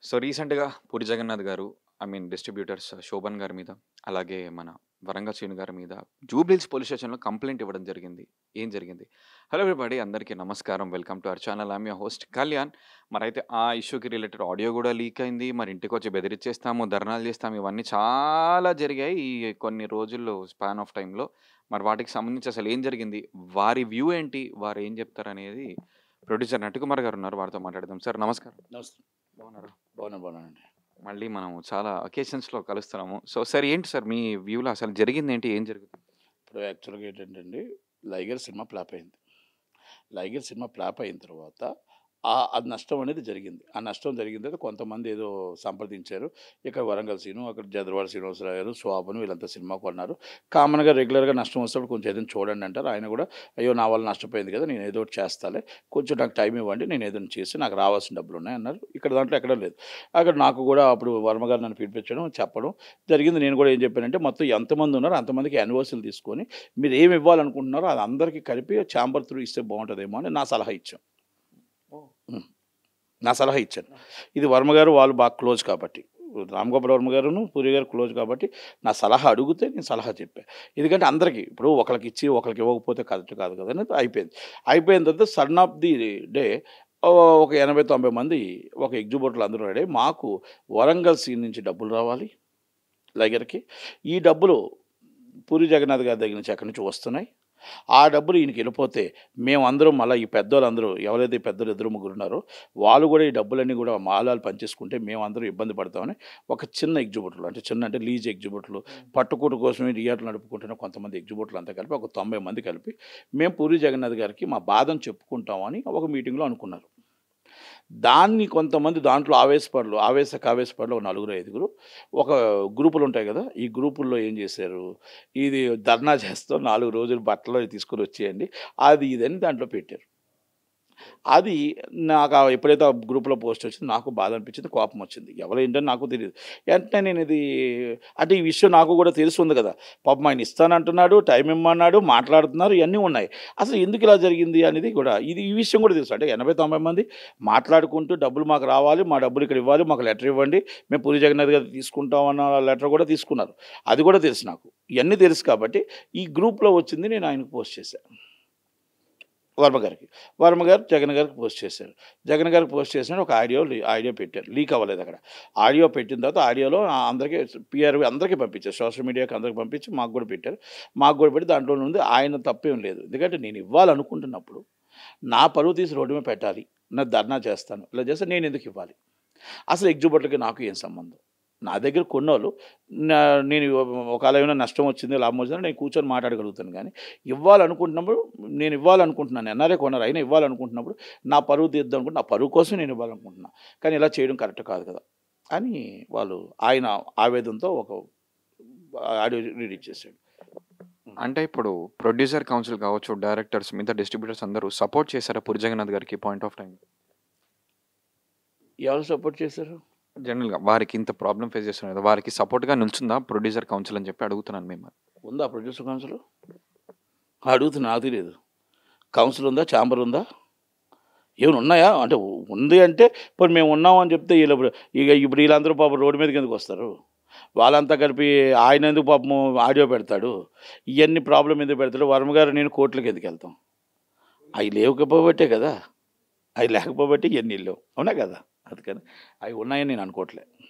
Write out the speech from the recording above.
So రీసెంట్‌గా పూరి జగన్నాథ్ గారు I mean distributors Shobhan గారి మీద, అలాగే మన వరంగల్ శ్రీను గారి మీద జూబ్లీహిల్స్ పోలీస్ స్టేషన్‌లో కంప్లెయింట్ ఇవ్వడం జరిగింది. ఏం జరిగింది? హలో ఎవ్రీబడీ అందరికీ నమస్కారం. Welcome to our channel. I am your host Kalyan. మరైతే ఆ ఇష్యూకి రిలేటెడ్ ఆడియో గూడా లీక్ అయింది. మరి ఇంటికొచ్చి బెదిరిచ్చేస్తాము, ధర్నాలు చేస్తాము ఇవన్నీ చాలా జరిగాయి ఈ కొన్ని రోజుల్లో స్పాన్ ఆఫ్ టైమ్‌లో. మరి వాటికి సంబంధించి అసలు ఏం జరిగింది? వారి వ్యూ ఏంటి? వారు ఏం చెప్తారనేది ప్రొడ్యూసర్ నటికుమార్ గారు ఉన్నారు. వారితో మాట్లాడదాం. సార్ నమస్కారం. నమస్తే బాగున్నారా? బాగున్నాను బాగున్నానండి మళ్ళీ మనం చాలా అకేషన్స్‌లో కలుస్తున్నాము. సో సార్ ఏంటి సార్ మీ వ్యూలో అసలు జరిగిందేంటి? ఏం జరుగుతుంది? ఇప్పుడు యాక్చువల్గా ఏంటంటే లైగర్ సినిమా ఫ్లాప్ అయింది లైగర్ సినిమా ఫ్లాప్ అయిన తర్వాత ఆ అది నష్టం అనేది జరిగింది ఆ నష్టం జరిగిన తర్వాత కొంతమంది ఏదో సంప్రదించారు ఇక్కడ వరంగల్ సీను అక్కడ జదరవాడ శ్రీనివాసరావు గారు శోభను వీళ్ళంతా సినిమా కొన్నారు కామన్గా రెగ్యులర్గా నష్టం వస్తున్నప్పుడు కొంచెం ఏదైనా చూడండి అంటారు ఆయన కూడా అయ్యో నా వల్ల నష్టపోయింది కదా నేను ఏదో ఒకటి చేస్తాలే కొంచెం నాకు టైం ఇవ్వండి నేను ఏదైనా చేసి నాకు రావాల్సిన డబ్బులు ఉన్నాయి అన్నారు ఇక్కడ దాంట్లో ఎక్కడ లేదు అక్కడ నాకు కూడా అప్పుడు వర్మ గారు నన్ను పిలిపించడం చెప్పడం జరిగింది నేను కూడా ఏం చెప్పానంటే మొత్తం ఎంతమంది ఉన్నారో అంతమందికి యానివర్సరీలు తీసుకొని మీరు ఏమి ఇవ్వాలనుకుంటున్నారో అది అందరికీ కలిపి ఛాంబర్ త్రూ ఇస్తే బాగుంటుందేమో అని నా సలహా ఇచ్చాం ఉం. నా సలహా ఇచ్చాను ఇది వర్మ గారు వాళ్ళు బాగా క్లోజ్ కాబట్టి రామ్ గోపాల్ వర్మ గారును పూరి గారు క్లోజ్ కాబట్టి నా సలహా అడిగితే నేను సలహా చెప్పాను ఎందుకంటే అందరికీ ఇప్పుడు ఒకరికి ఇచ్చి ఒకరికి ఇవ్వకపోతే కరెక్ట్ కాదు కదా అనేది అయిపోయింది అయిపోయిన తర్వాత సడన్ ఆఫ్ ది డే ఒక ఎనభై తొంభై మంది ఒక ఎగ్జిబిటర్లు అందరూ రెడీ మాకు వరంగల్ సీన్ నుంచి డబ్బులు రావాలి లగర్కి ఈ డబ్బులు పూరి జగన్నాథ్ గారి దగ్గర నుంచి ఎక్కడి నుంచి వస్తున్నాయి ఆ డబ్బులు ఈయనకి వెళ్ళిపోతే మేమందరం మళ్ళీ ఈ పెద్దోళ్ళందరూ ఎవరైతే ఈ పెద్దలు ఇద్దరు ముగ్గురు ఉన్నారో వాళ్ళు కూడా ఈ డబ్బులన్నీ కూడా మాలాలు పనిచేసుకుంటే మేమందరం ఇబ్బంది పడతామని ఒక చిన్న ఎగ్జిబిటర్లు అంటే చిన్న అంటే లీజ్ ఎగ్జిబిటర్లు పట్టుకూట కోసమే థియేటర్లు నడుపుకుంటున్న కొంతమంది ఎగ్జిబిటర్లు అంతా కలిపి ఒక తొంభై మంది కలిపి మేము పూరి జగన్నాథ్ గారికి మా బాధను చెప్పుకుంటామని ఒక మీటింగ్లో అనుకున్నారు దాన్ని కొంతమంది దాంట్లో ఆవేశపడలు ఆవేశ కావేశపడలు ఒక నలుగురు ఐదుగురు ఒక గ్రూపులు ఉంటాయి కదా ఈ గ్రూపుల్లో ఏం చేశారు ఇది ధర్నా చేస్తూ నాలుగు రోజులు బట్టలు తీసుకొని వచ్చేయండి అది ఇదని దాంట్లో పెట్టారు అది నాకు ఆ ఎప్పుడైతే ఆ గ్రూప్లో పోస్ట్ వచ్చింది నాకు బాధ అనిపించింది కోపం వచ్చింది ఎవరు ఏంటని నాకు తెలియదు వెంటనే నేను ఇది అంటే ఈ విషయం నాకు కూడా తెలిసి ఉంది కదా పాపం ఆయన ఇస్తానంటున్నాడు టైం ఇమ్మన్నాడు మాట్లాడుతున్నారు ఇవన్నీ ఉన్నాయి అసలు ఎందుకు ఇలా జరిగింది అనేది కూడా ఇది ఈ విషయం కూడా తెలుసు అంటే ఎనభై తొంభై మంది మాట్లాడుకుంటూ డబ్బులు మాకు రావాలి మా డబ్బులు ఇక్కడ ఇవ్వాలి మాకు లెటర్ ఇవ్వండి మేము పూరి జగన్నాథ్ గారు తీసుకుంటామన్న లెటర్ కూడా తీసుకున్నారు అది కూడా తెలుసు నాకు ఇవన్నీ తెలుసు కాబట్టి ఈ గ్రూప్లో వచ్చింది నేను ఆయనకు పోస్ట్ చేశాను వర్మ గారికి వర్మ గారు జగన్ గారికి పోస్ట్ చేశారు జగన్ గారికి పోస్ట్ చేసిన ఒక ఆడియో ఆడియో పెట్టారు లీక్ అవ్వలేదు అక్కడ ఆడియో పెట్టిన తర్వాత ఆడియోలో అందరికీ పిఆర్ అందరికీ పంపించారు సోషల్ మీడియాకి అందరికి పంపించి మాకు కూడా పెట్టారు మాకు కూడా పెట్టి దాంట్లో ఉంది ఆయన తప్పేం లేదు ఎందుకంటే నేను ఇవ్వాలనుకుంటున్నప్పుడు నా పరువు తీసి రోడ్డు మీద పెట్టాలి నా ధర్నా చేస్తాను ఇలా చేస్తే నేను ఎందుకు ఇవ్వాలి అసలు ఎగ్జిబిటర్కి నాకు ఏం సంబంధం నా దగ్గర కొన్నోళ్ళు నా నేను ఒకవేళ ఏమైనా నష్టం వచ్చింది లాభం వచ్చిందో నేను కూర్చొని మాట్లాడగలుగుతాను కానీ ఇవ్వాలనుకుంటున్నప్పుడు నేను ఇవ్వాలనుకుంటున్నాను ఎన్ఆర్ఏ కొన్నారు అయినా ఇవ్వాలనుకుంటున్నప్పుడు నా పరువు తీద్దాం అనుకుంటే నా పరువు కోసం నేను ఇవ్వాలనుకుంటున్నాను కానీ ఇలా చేయడం కరెక్ట్ కాదు కదా అని వాళ్ళు ఆయన ఆవేదనతో ఒక ఆడియో రిలీజ్ చేశాడు అంటే ఇప్పుడు ప్రొడ్యూసర్ కౌన్సిల్ కావచ్చు, డైరెక్టర్స్ మిగతా డిస్ట్రిబ్యూటర్స్ అందరూ సపోర్ట్ చేశారా పూరి జగన్నాథ్ గారికి పాయింట్ ఆఫ్ టైమ్? ఎవరు సపోర్ట్ చేశారు జనరల్‌గా వారికి ఇంత ప్రాబ్లమ్ ఫేస్ చేస్తున్నారు కదా! వారికి సపోర్ట్‌గా నిల్చుందా ప్రొడ్యూసర్ కౌన్సిల్ అని చెప్పి అడుగుతున్నాను మిమ్మల్ని. ఉందా ప్రొడ్యూసర్ కౌన్సిల్ అడుగుతున్నా నాకు తెలియదు కౌన్సిల్ ఉందా ఛాంబర్ ఉందా ఏమైనా ఉన్నాయా అంటే ఉంది అంటే ఇప్పుడు మేము ఉన్నామని చెప్తే వీళ్ళు ఇప్పుడు ఇక ఇప్పుడు వీళ్ళందరూ పాపం రోడ్డు మీదకి ఎందుకు వస్తారు వాళ్ళంతా కలిపి ఆయన ఎందుకు పాపం ఆడియో పెడతాడు ఇవన్నీ ప్రాబ్లం ఎందుకు పెడతాడు వర్మ గారు నేను కోర్టులకు ఎందుకు వెళ్తాం అవి లేకపోబట్టే కదా అవి లేకపోబట్టి ఇవన్నీ లేవు అవునా కదా అందుకని అవి ఉన్నాయని నేను అనుకోవట్లే